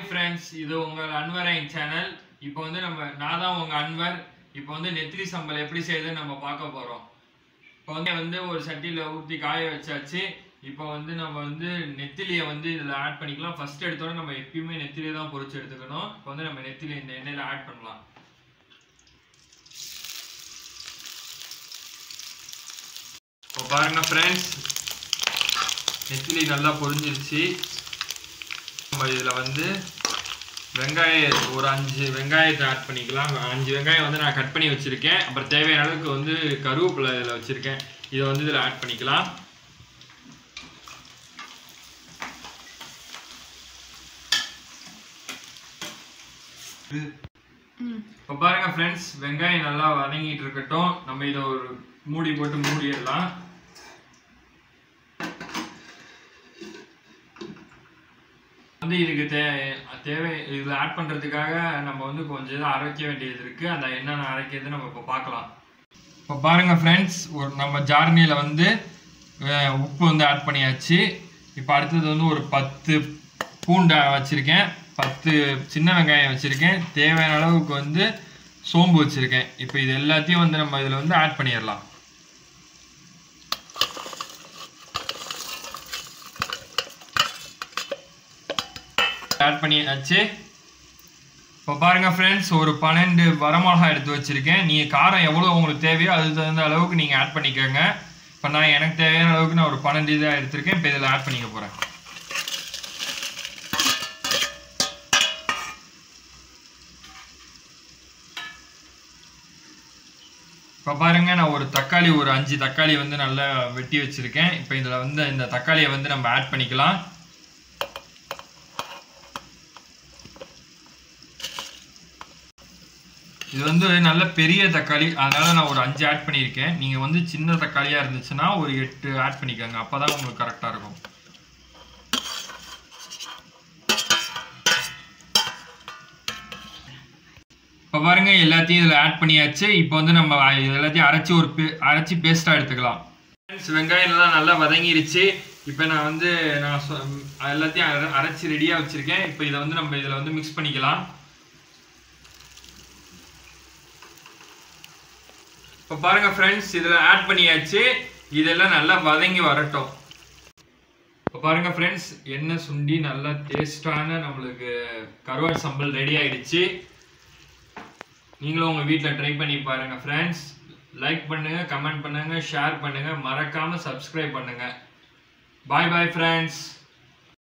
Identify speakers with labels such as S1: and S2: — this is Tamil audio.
S1: ஃப்ரெண்ட்ஸ் இது உங்கள் அன்வரின் சேனல் இப்போ வந்து நம்ம நான் தான் உங்கள் அன்வர் இப்போ வந்து நெத்திலி சம்பல் எப்படி செய்யுதுன்னு நம்ம பார்க்க போகிறோம் இப்போ வந்து வந்து ஒரு சட்டியில் ஊற்றி காய வச்சாச்சு இப்போ வந்து நம்ம வந்து நெத்திலியை வந்து இதில் ஆட் பண்ணிக்கலாம் ஃபர்ஸ்ட் எடுத்தோடனே நம்ம எப்பயுமே நெத்திலியை தான் பொரிச்சு எடுத்துக்கணும் இப்போ வந்து நம்ம நெத்திலி இந்த எண்ணெயில் ஆட் பண்ணலாம் இப்போ பாருங்க ஃப்ரெண்ட்ஸ் நெத்திலி நல்லா பொரிஞ்சிருச்சு நம்ம இதில் வந்து வெங்காயம் ஒரு அஞ்சு வெங்காயத்தை ஆட் பண்ணிக்கலாம் அஞ்சு வெங்காயம் வந்து நான் கட் பண்ணி வச்சுருக்கேன் அப்புறம் தேவையான அளவுக்கு வந்து கருவேப்பிலை இதில் வச்சுருக்கேன் இதை வந்து இதில் ஆட் பண்ணிக்கலாம் இப்போ பாருங்க ஃப்ரெண்ட்ஸ் வெங்காயம் நல்லா வதங்கிட்டு இருக்கட்டும் நம்ம இதை ஒரு மூடி போட்டு மூடிடலாம் வந்து இதுக்கு தே தேவை இதில் ஆட் பண்ணுறதுக்காக நம்ம வந்து கொஞ்சம் இதை அரைக்க வேண்டியது இருக்குது அந்த என்னென்ன அரைக்கிறது நம்ம இப்போ பார்க்கலாம் இப்போ பாருங்கள் ஃப்ரெண்ட்ஸ் ஒரு நம்ம ஜார்னியில் வந்து அஹ், உப்பு வந்து ஆட் பண்ணியாச்சு இப்போ அடுத்தது வந்து ஒரு பத்து பூண்டு வச்சுருக்கேன் பத்து சின்ன வெங்காயம் வச்சுருக்கேன் தேவையான அளவுக்கு வந்து சோம்பு வச்சுருக்கேன் இப்போ இது எல்லாத்தையும் வந்து நம்ம இதில் வந்து ஆட் பண்ணிடலாம் ஆட் பண்ணியாச்சு இப்போ பாருங்க ஃப்ரெண்ட்ஸ் ஒரு பன்னெண்டு வரமிளகா எடுத்து வச்சிருக்கேன் நீங்கள் காரம் எவ்வளோ உங்களுக்கு தேவையோ அதுக்கு தகுந்த அளவுக்கு நீங்கள் ஆட் பண்ணிக்கோங்க இப்போ நான் எனக்கு தேவையான அளவுக்கு நான் ஒரு பன்னெண்டு இதாக எடுத்திருக்கேன் இப்போ இதில் ஆட் பண்ணிக்க போகிறேன் இப்போ பாருங்க நான் ஒரு தக்காளி ஒரு அஞ்சு தக்காளி வந்து நல்லா வெட்டி வச்சிருக்கேன் இப்போ இதில் வந்து இந்த தக்காளியை வந்து நம்ம ஆட் பண்ணிக்கலாம் இது வந்து நல்ல பெரிய தக்காளி அதனால நான் ஒரு அஞ்சு ஆட் பண்ணியிருக்கேன் நீங்கள் வந்து சின்ன தக்காளியாக இருந்துச்சுன்னா ஒரு எட்டு ஆட் பண்ணிக்கோங்க அப்போ தான் உங்களுக்கு கரெக்டாக இருக்கும் இப்போ பாருங்க எல்லாத்தையும் இதில் ஆட் பண்ணியாச்சு இப்போ வந்து நம்ம இது எல்லாத்தையும் அரைச்சி ஒரு பே அரைச்சி பேஸ்ட்டாக எடுத்துக்கலாம் Friends, வெங்காயம்லாம் நல்லா வதங்கிருச்சு இப்போ நான் வந்து நான் சொ- எல்லாத்தையும் அரை- அரைச்சி ரெடியாக வச்சுருக்கேன் இப்போ இதை வந்து நம்ம இதில் வந்து மிக்ஸ் பண்ணிக்கலாம் இப்போ பாருங்க ஃப்ரெண்ட்ஸ் இதில் ஆட் பண்ணியாச்சு இதெல்லாம் நல்லா வதங்கி வரட்டும் இப்போ பாருங்க ஃப்ரெண்ட்ஸ் எண்ணெய் சுண்டி நல்லா டேஸ்டான நம்மளுக்கு கருவாடு சம்பல் ரெடி ஆயிடுச்சு நீங்களும் உங்கள் வீட்டில் ட்ரை பண்ணி பாருங்க ஃப்ரெண்ட்ஸ் லைக் பண்ணுங்க கமெண்ட் பண்ணுங்க ஷேர் பண்ணுங்க மறக்காம சப்ஸ்கிரைப் பண்ணுங்க பாய் பாய் ஃப்ரெண்ட்ஸ்